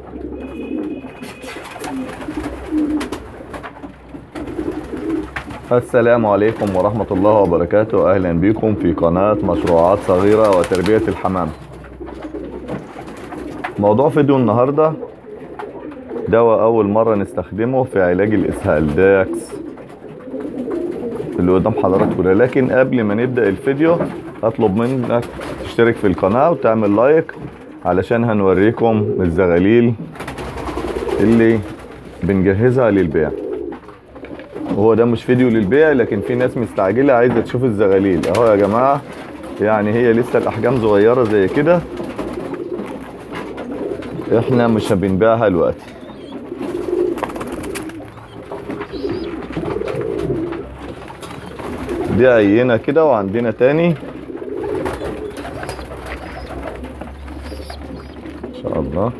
السلام عليكم ورحمة الله وبركاته أهلا بكم في قناة مشروعات صغيرة وتربية الحمام موضوع فيديو النهاردة دواء أول مرة نستخدمه في علاج الإسهال داكس اللي قدام حضراتكم ده لكن قبل ما نبدأ الفيديو أطلب منك تشترك في القناة وتعمل لايك علشان هنوريكم الزغاليل اللي بنجهزها للبيع وهو ده مش فيديو للبيع لكن في ناس مستعجله عايزه تشوف الزغاليل اهو يا جماعه يعني هي لسه الاحجام صغيره زي كده احنا مش بنبيعها دلوقتي دي عينه كده وعندنا تاني ان شاء الله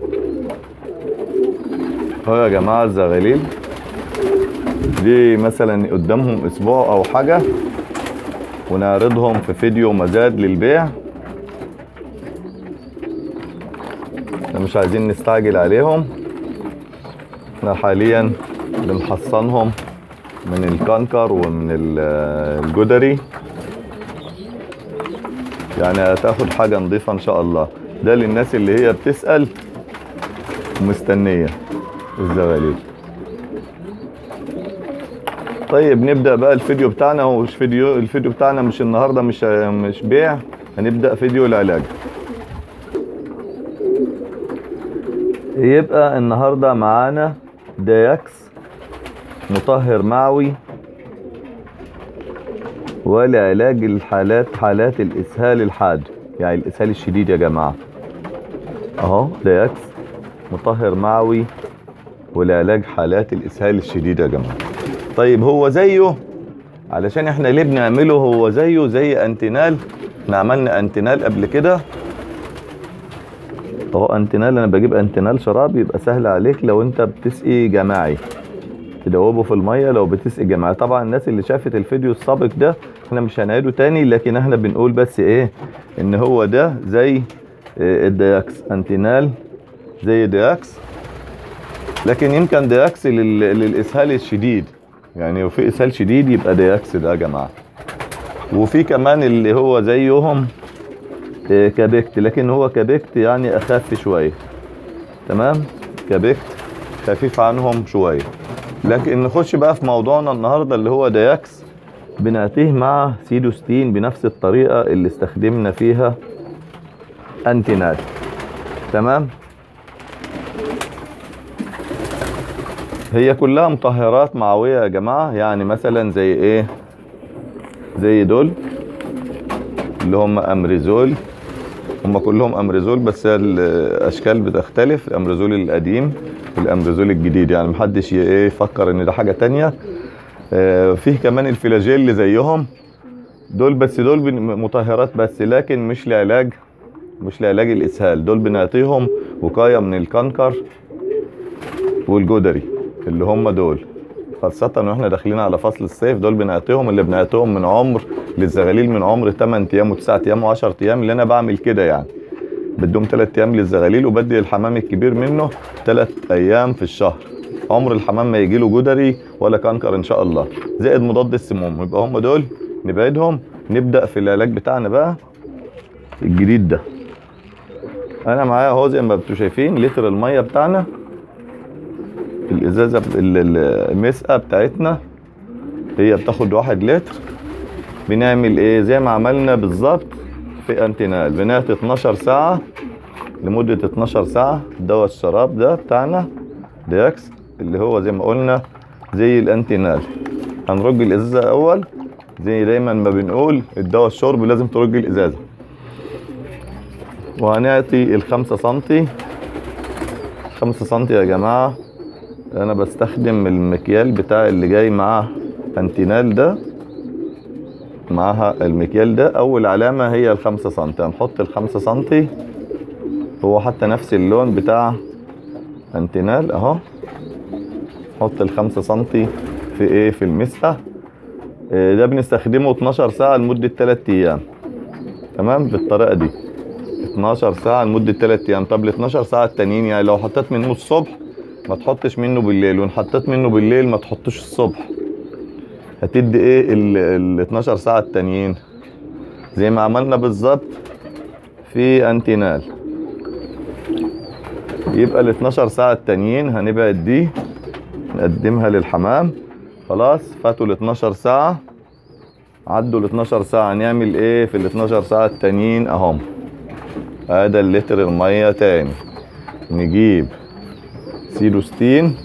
اهو يا جماعه الزغاليل دي مثلا قدامهم اسبوع او حاجة ونعرضهم في فيديو مزاد للبيع احنا مش عايزين نستعجل عليهم احنا حاليا بنحصنهم من الكنكر ومن الجدري يعني هتاخد حاجة نظيفة ان شاء الله ده للناس اللي هي بتسأل ومستنية الزغاليل طيب نبدا بقى الفيديو بتاعنا هو مش فيديو الفيديو بتاعنا مش النهارده مش مش بيع هنبدا فيديو العلاج يبقى النهارده معانا دايكس مطهر معوي ولعلاج الحالات حالات الاسهال الحاد يعني الاسهال الشديد يا جماعه اهو دايكس مطهر معوي ولعلاج حالات الاسهال الشديد يا جماعه طيب هو زيه علشان احنا ليه بنعمله هو زيه زي انتينال احنا عملنا انتينال قبل كده اهو انتينال انا بجيب انتينال شراب يبقى سهل عليك لو انت بتسقي جماعي تدوبه في الميه لو بتسقي جماعي طبعا الناس اللي شافت الفيديو السابق ده احنا مش هنعيده تاني لكن احنا بنقول بس ايه ان هو ده زي الدياكس انتينال زي دياكس لكن يمكن دياكس للاسهال الشديد يعني وفي اسهال شديد يبقى دياكس ده يا جماعه وفي كمان اللي هو زيهم كابكت لكن هو كابكت يعني اخف شويه تمام كابكت خفيف عنهم شويه لكن نخش بقى في موضوعنا النهارده اللي هو دياكس بنعطيه مع سيدوستين بنفس الطريقه اللي استخدمنا فيها انتينات تمام هي كلها مطهرات معوية يا جماعة يعني مثلا زي ايه زي دول اللي هم امريزول هم كلهم امريزول بس الاشكال بتختلف الامريزول القديم والامريزول الجديد يعني محدش ايه يفكر ان ده حاجة تانية آه فيه كمان الفلاجيل اللي زيهم دول بس دول مطهرات بس لكن مش لعلاج مش لعلاج الاسهال دول بنعطيهم وقاية من الكنكر والجدري اللي هم دول خاصة واحنا داخلين على فصل الصيف دول بنعطيهم اللي بنعطيهم من عمر للزغاليل من عمر 8 ايام و9 ايام و10 ايام اللي انا بعمل كده يعني بدهم 3 ايام للزغاليل وبدي الحمام الكبير منه 3 ايام في الشهر عمر الحمام ما يجي له جدري ولا كنكر ان شاء الله زائد مضاد السموم يبقى هم دول نبعدهم نبدا في العلاج بتاعنا بقى الجديد ده انا معايا اهو زي ما انتم شايفين لتر الميه بتاعنا الازازه المسقه بتاعتنا هي بتاخد واحد لتر بنعمل ايه زي ما عملنا بالظبط في انتينال بنعطي 12 ساعه لمده 12 ساعه دواء الشراب ده بتاعنا دياكس اللي هو زي ما قلنا زي الانتينال هنرج الازازه اول زي دايما ما بنقول الدواء الشرب لازم ترج الازازه وهنعطي الخمسة سنتي خمسة سنتي يا جماعة انا بستخدم المكيال بتاع اللي جاي مع انتينال ده معاها المكيال ده اول علامة هي الخمسة سنتي هنحط الخمسة سنتي هو حتى نفس اللون بتاع انتينال اهو نحط الخمسة سنتي في ايه في المسقة ده بنستخدمه 12 ساعة لمدة 3 ايام تمام بالطريقة دي 12 ساعة لمدة 3 أيام طب ال 12 ساعة التانيين يعني لو حطيت منه الصبح ما تحطش منه بالليل وإن حطيت منه بالليل ما تحطوش الصبح هتدي إيه ال ال 12 ساعة التانيين زي ما عملنا بالظبط في أنتينال يبقى ال 12 ساعة التانيين هنبعد دي نقدمها للحمام خلاص فاتوا ال 12 ساعة عدوا ال 12 ساعة نعمل ايه في ال 12 ساعة التانيين اهم هذا اللتر المية تاني نجيب سيلوستين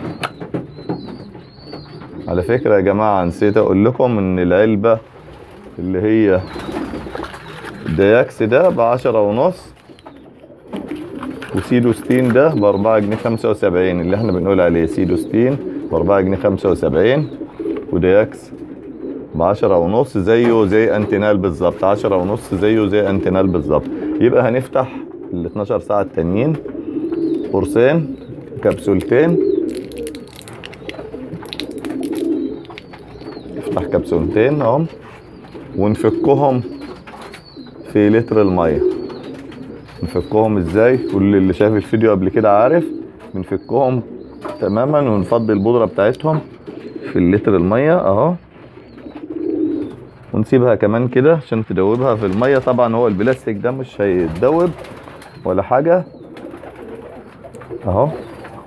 على فكرة يا جماعة نسيت اقول لكم ان العلبة اللي هي الدياكس ده بعشرة ونص وسيدوستين ده بأربعة جنيه خمسة وسبعين اللي احنا بنقول عليه سيدوستين بأربعة جنيه خمسة وسبعين ودياكس بعشرة ونص زيه زي انتينال بالظبط عشرة ونص زيه زي انتينال بالظبط يبقى هنفتح ال 12 ساعة التانيين قرصين كبسولتين نفتح كبسولتين اهم ونفكهم في لتر الميه نفكهم ازاي كل اللي شاف الفيديو قبل كده عارف بنفكهم تماما ونفضي البودرة بتاعتهم في اللتر المية اهو ونسيبها كمان كده عشان تدوبها في المية طبعا هو البلاستيك ده مش هيتدوب ولا حاجة اهو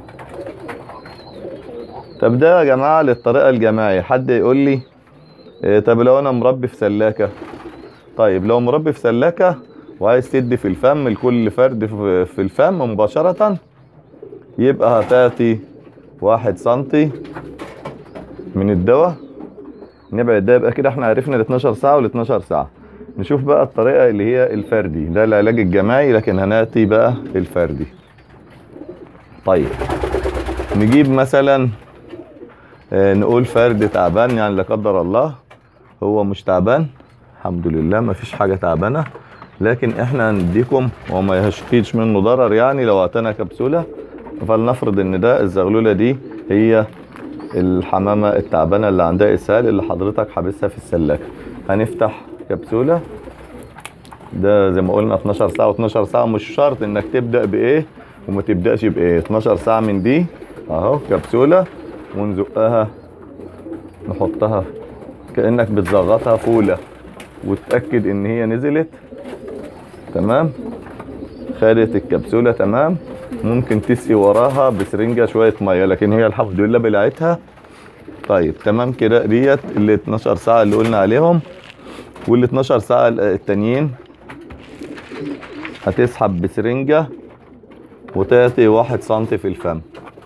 طب ده يا جماعة للطريقة الجماعية حد يقول لي إيه طب لو انا مربي في سلاكة طيب لو مربي في سلاكة وعايز تدي في الفم لكل فرد في في الفم مباشرة يبقى هتعطي واحد سنتي من الدواء نبعد ده يبقى كده احنا عرفنا ال 12 ساعة وال 12 ساعة نشوف بقى الطريقة اللي هي الفردي ده العلاج الجماعي لكن هنأتي بقى الفردي طيب نجيب مثلا آه، نقول فرد تعبان يعني لا قدر الله هو مش تعبان الحمد لله ما فيش حاجة تعبانة لكن احنا هنديكم وما يشكيش منه ضرر يعني لو اعطينا كبسولة فلنفرض ان ده الزغلولة دي هي الحمامة التعبانة اللي عندها اسهال اللي حضرتك حابسها في السلاكة هنفتح كبسولة ده زي ما قلنا 12 ساعة و12 ساعة مش شرط انك تبدأ بايه وما تبدأش بايه 12 ساعة من دي اهو كبسولة ونزقها نحطها كأنك بتزغطها فولة وتأكد ان هي نزلت تمام خدت الكبسولة تمام ممكن تسقي وراها بسرنجة شوية مية لكن هي الحمد لله بلعتها طيب تمام كده ديت ال 12 ساعة اللي قلنا عليهم وال 12 ساعة التانيين هتسحب بسرنجة وتعطي واحد سنتي في الفم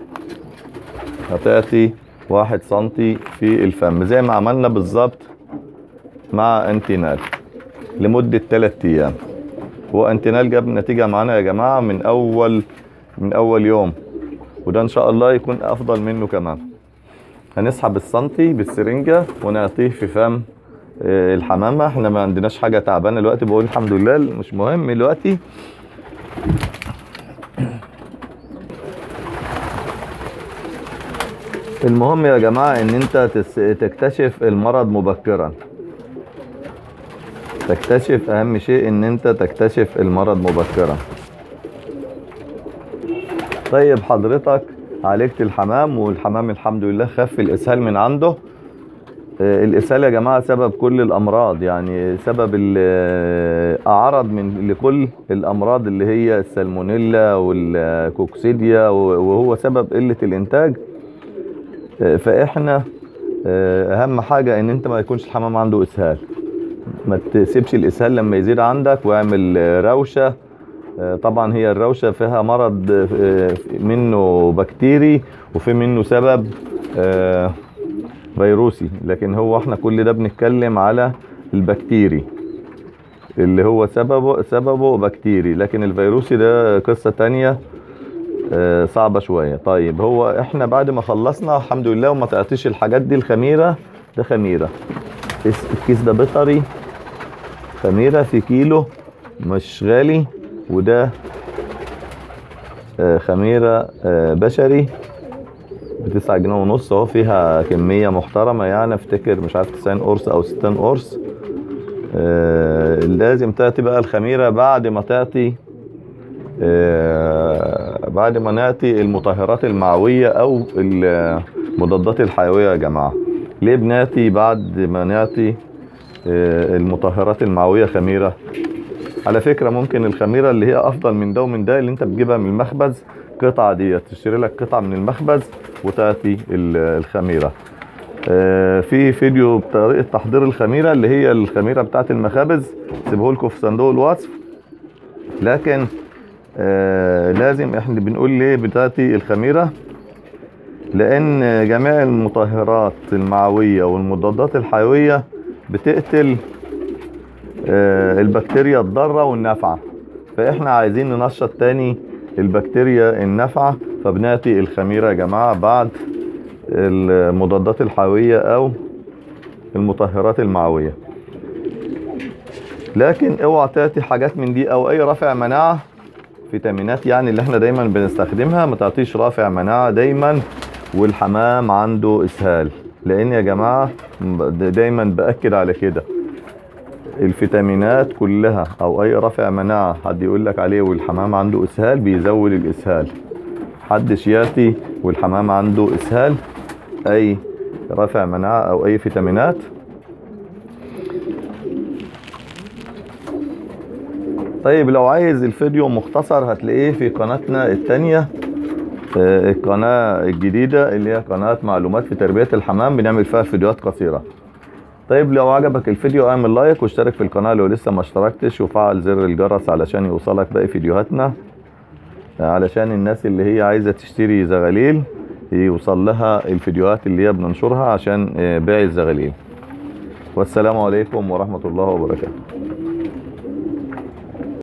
هتعطي واحد سنتي في الفم زي ما عملنا بالظبط مع انتينال لمدة 3 ايام هو انتينال جاب نتيجة معانا يا جماعة من اول من اول يوم وده ان شاء الله يكون افضل منه كمان هنسحب السنتي بالسرنجة ونعطيه في فم آه، الحمامة احنا ما عندناش حاجة تعبانة دلوقتي بقول الحمد لله مش مهم دلوقتي المهم يا جماعة ان انت تس- تكتشف المرض مبكرا تكتشف اهم شيء ان انت تكتشف المرض مبكرا طيب حضرتك عالجت الحمام والحمام الحمد لله خف الاسهال من عنده آه، الاسهال يا جماعه سبب كل الامراض يعني سبب ال- اعرض من لكل الامراض اللي هي السالمونيلا والكوكسيديا وهو سبب قله الانتاج آه، فاحنا آه، اهم حاجه ان انت ما يكونش الحمام عنده اسهال ما تسيبش الاسهال لما يزيد عندك واعمل آه، روشه آه، طبعا هي الروشه فيها مرض آه، منه بكتيري وفي منه سبب آه، فيروسي لكن هو احنا كل ده بنتكلم على البكتيري اللي هو سببه سببه بكتيري لكن الفيروسي ده قصة تانية آه، صعبة شوية طيب هو احنا بعد ما خلصنا الحمد لله وما تعطيش الحاجات دي الخميرة ده خميرة الس- الكيس ده بيطري خميرة في كيلو مش غالي وده آه، خميرة آه، بشري بتسعة جنيه ونص اهو فيها كمية محترمة يعني افتكر مش عارف 90 قرص او 60 قرص آه، لازم تأتي بقى الخميرة بعد ما تأتي آه، بعد ما نأتي المطهرات المعوية أو المضادات الحيوية يا جماعة ليه بنأتي بعد ما نأتي آه، المطهرات المعوية خميرة على فكرة ممكن الخميرة اللي هي أفضل من ده ومن ده اللي أنت بتجيبها من المخبز قطعة دي تشتري لك قطعة من المخبز وتأتي ال- الخميرة آه، في فيديو بطريقة تحضير الخميرة اللي هي الخميرة بتاعت المخابز سيبه لكم في صندوق الوصف لكن آه، لازم احنا بنقول ليه بتأتي الخميرة لأن جميع المطهرات المعوية والمضادات الحيوية بتقتل آه، البكتيريا الضارة والنافعة فاحنا عايزين ننشط تاني البكتيريا النافعة فبنأتي الخميرة يا جماعة بعد المضادات الحيوية او المطهرات المعوية لكن اوعى تأتي حاجات من دي او اي رافع مناعة فيتامينات يعني اللي احنا دايما بنستخدمها ما تعطيش رافع مناعة دايما والحمام عنده اسهال لان يا جماعة دايما باكد على كده الفيتامينات كلها او اي رافع مناعة حد يقول لك عليه والحمام عنده اسهال بيزود الاسهال حدش ياتي والحمام عنده اسهال اي رافع مناعة او اي فيتامينات طيب لو عايز الفيديو مختصر هتلاقيه في قناتنا التانية آه، القناة الجديدة اللي هي قناة معلومات في تربية الحمام بنعمل فيها فيديوهات قصيرة طيب لو عجبك الفيديو اعمل لايك واشترك في القناة لو لسه ما اشتركتش وفعل زر الجرس علشان يوصلك باقي فيديوهاتنا علشان الناس اللي هي عايزة تشتري زغاليل يوصل لها الفيديوهات اللي هي بننشرها عشان آه، بيع الزغاليل والسلام عليكم ورحمة الله وبركاته